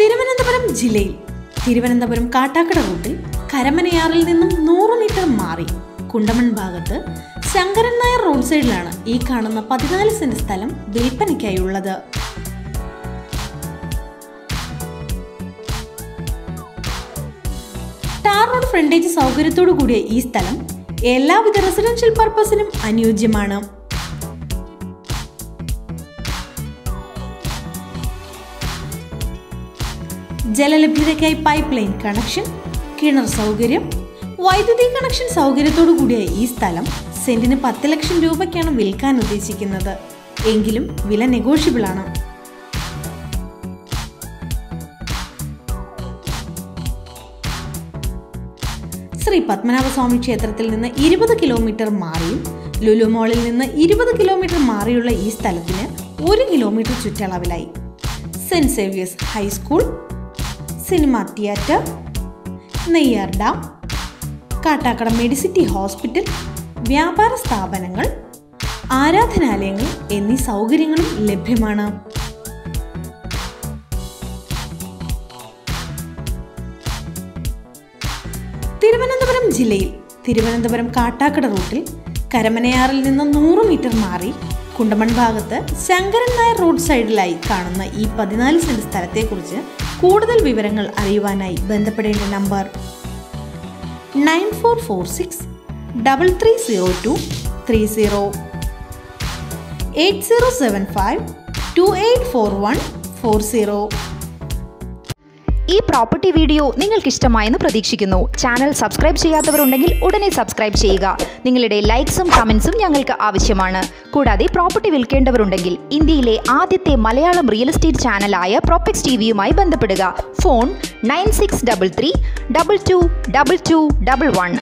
തിരുവനന്തപുരം ജില്ലയിൽ തിരുവനന്തപുരം കാട്ടാക്കട റൂട്ടിൽ കരമനയാറിൽ നിന്നും നൂറ് മീറ്റർ മാറി കുണ്ടമൺ ഭാഗത്ത് ശങ്കരൻ നായർ റോഡ് സൈഡിലാണ് ഈ കാണുന്ന പതിനാല് സെന്റ് സ്ഥലം വിൽപ്പനയ്ക്കായുള്ളത് ടാർ റോഡ് ഫ്രണ്ടേജ് സൗകര്യത്തോടു കൂടിയ ഈ സ്ഥലം എല്ലാവിധ റെസിഡൻഷ്യൽ പർപ്പസിനും അനുയോജ്യമാണ് ജലലഭ്യതയ്ക്കായി പൈപ്പ് ലൈൻ കണക്ഷൻ കിണർ സൗകര്യം വൈദ്യുതി കണക്ഷൻ സൗകര്യത്തോടു കൂടിയ ഈ സ്ഥലം സെന്റിന് പത്ത് ലക്ഷം രൂപയ്ക്കാണ് വിൽക്കാൻ ഉദ്ദേശിക്കുന്നത് എങ്കിലും വില നെഗോഷ്യബിൾ ആണ് ശ്രീ പത്മനാഭസ്വാമി ക്ഷേത്രത്തിൽ നിന്ന് ഇരുപത് കിലോമീറ്റർ മാറിയും ലുലു മോളിൽ നിന്ന് ഇരുപത് കിലോമീറ്റർ മാറിയുള്ള ഈ സ്ഥലത്തിന് ഒരു കിലോമീറ്റർ ചുറ്റളവിലായി saint Xavier's high school cinema theatre Neyyar dam Kattakada medicity hospital വ്യാപാര സ്ഥാപനങ്ങൾ ആരാധനാലയങ്ങൾ എന്നീ സൗകര്യങ്ങളും ലഭ്യമാണ് തിരുവനന്തപുരം ജില്ലയിൽ തിരുവനന്തപുരം കാട്ടാക്കട റൂട്ടിൽ കരമനയാറിൽ നിന്ന് നൂറ് മീറ്റർ മാറി കുണ്ടമൺ ഭാഗത്ത് ശങ്കരൻ നായർ റോഡ് സൈഡിലായി കാണുന്ന ഈ പതിനാല് സെന്റ് സ്ഥലത്തെക്കുറിച്ച് കൂടുതൽ വിവരങ്ങൾ അറിയുവാനായി ബന്ധപ്പെടേണ്ട number nine four four six double three zero two three zero eight zero seven five two eight four one four zero ഈ പ്രോപ്പർട്ടി വീഡിയോ നിങ്ങൾക്ക് ഇഷ്ടമായെന്ന് പ്രതീക്ഷിക്കുന്നു ചാനൽ സബ്സ്ക്രൈബ് ചെയ്യാത്തവരുണ്ടെങ്കിൽ ഉടനെ സബ്സ്ക്രൈബ് ചെയ്യുക നിങ്ങളുടെ ലൈക്സും കമൻസും ഞങ്ങൾക്ക് ആവശ്യമാണ് കൂടാതെ പ്രോപ്പർട്ടി വിൽക്കേണ്ടവരുണ്ടെങ്കിൽ ഇന്ത്യയിലെ ആദ്യത്തെ മലയാളം റിയൽ എസ്റ്റേറ്റ് ചാനലായ പ്രോപ്പക്സ് ടി വിയുമായി ബന്ധപ്പെടുക phone nine six double three double two double two double one